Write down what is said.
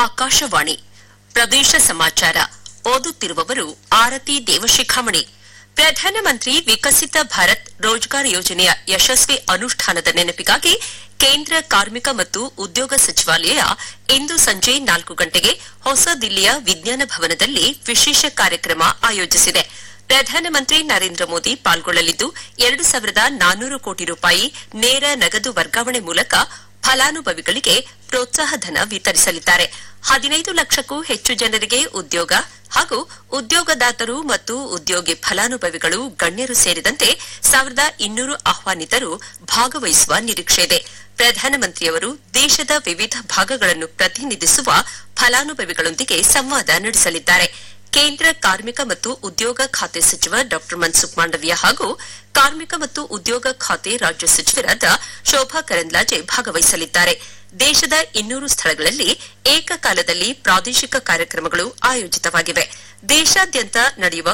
ಆಕಾಶವಾಣಿ ಪ್ರದೇಶ ಸಮಾಚಾರ ಓದುತ್ತಿರುವವರು ಆರತಿ ದೇವಶಿಖಾಮಣಿ ಪ್ರಧಾನಮಂತ್ರಿ ವಿಕಸಿತ ಭಾರತ್ ರೋಜ್ಗಾರ್ ಯೋಜನೆಯ ಯಶಸ್ವಿ ಅನುಷ್ಠಾನದ ನೆನಪಿಗಾಗಿ ಕೇಂದ್ರ ಕಾರ್ಮಿಕ ಮತ್ತು ಉದ್ಯೋಗ ಸಚಿವಾಲಯ ಇಂದು ಸಂಜೆ ನಾಲ್ಕು ಗಂಟೆಗೆ ಹೊಸ ದಿಲ್ಲಿಯ ವಿಜ್ಞಾನ ಭವನದಲ್ಲಿ ವಿಶೇಷ ಕಾರ್ಯಕ್ರಮ ಆಯೋಜಿಸಿದೆ ಪ್ರಧಾನಮಂತ್ರಿ ನರೇಂದ್ರ ಮೋದಿ ಪಾಲ್ಗೊಳ್ಳಲಿದ್ದು ಎರಡು ಸಾವಿರದ ನಾನ್ನೂರು ಕೋಟಿ ರೂಪಾಯಿ ನೇರ ನಗದು ವರ್ಗಾವಣೆ ಮೂಲಕ ಫಲಾನುಭವಿಗಳಿಗೆ ಪ್ರೋತ್ಸಾಹಧನ ವಿತರಿಸಲಿದ್ದಾರೆ ಹದಿನೈದು ಲಕ್ಷಕ್ಕೂ ಹೆಚ್ಚು ಜನರಿಗೆ ಉದ್ಯೋಗ ಹಾಗೂ ಉದ್ಯೋಗದಾತರು ಮತ್ತು ಉದ್ಯೋಗಿ ಫಲಾನುಭವಿಗಳು ಗಣ್ಯರು ಸೇರಿದಂತೆ ಸಾವಿರದ ಇನ್ನೂರು ಆಹ್ವಾನಿತರು ಭಾಗವಹಿಸುವ ನಿರೀಕ್ಷೆಯಿದೆ ಪ್ರಧಾನಮಂತ್ರಿಯವರು ದೇಶದ ವಿವಿಧ ಭಾಗಗಳನ್ನು ಪ್ರತಿನಿಧಿಸುವ ಫಲಾನುಭವಿಗಳೊಂದಿಗೆ ಸಂವಾದ ನಡೆಸಲಿದ್ದಾರೆ ಕೇಂದ್ರ ಕಾರ್ಮಿಕ ಮತ್ತು ಉದ್ಯೋಗ ಖಾತೆ ಸಚಿವ ಡಾ ಮನ್ಸುಖ್ ಮಾಂಡವಿಯಾ ಹಾಗೂ ಕಾರ್ಮಿಕ ಮತ್ತು ಉದ್ಯೋಗ ಖಾತೆ ರಾಜ್ಯ ಸಚಿವರಾದ ಶೋಭಾ ಕರಂದ್ಲಾಜೆ ಭಾಗವಹಿಸಲಿದ್ದಾರೆ ದೇಶದ ಇನ್ನೂರು ಸ್ಥಳಗಳಲ್ಲಿ ಏಕಕಾಲದಲ್ಲಿ ಪ್ರಾದೇಶಿಕ ಕಾರ್ಯಕ್ರಮಗಳು ಆಯೋಜಿತವಾಗಿವೆ ದೇಶಾದ್ಯಂತ ನಡೆಯುವ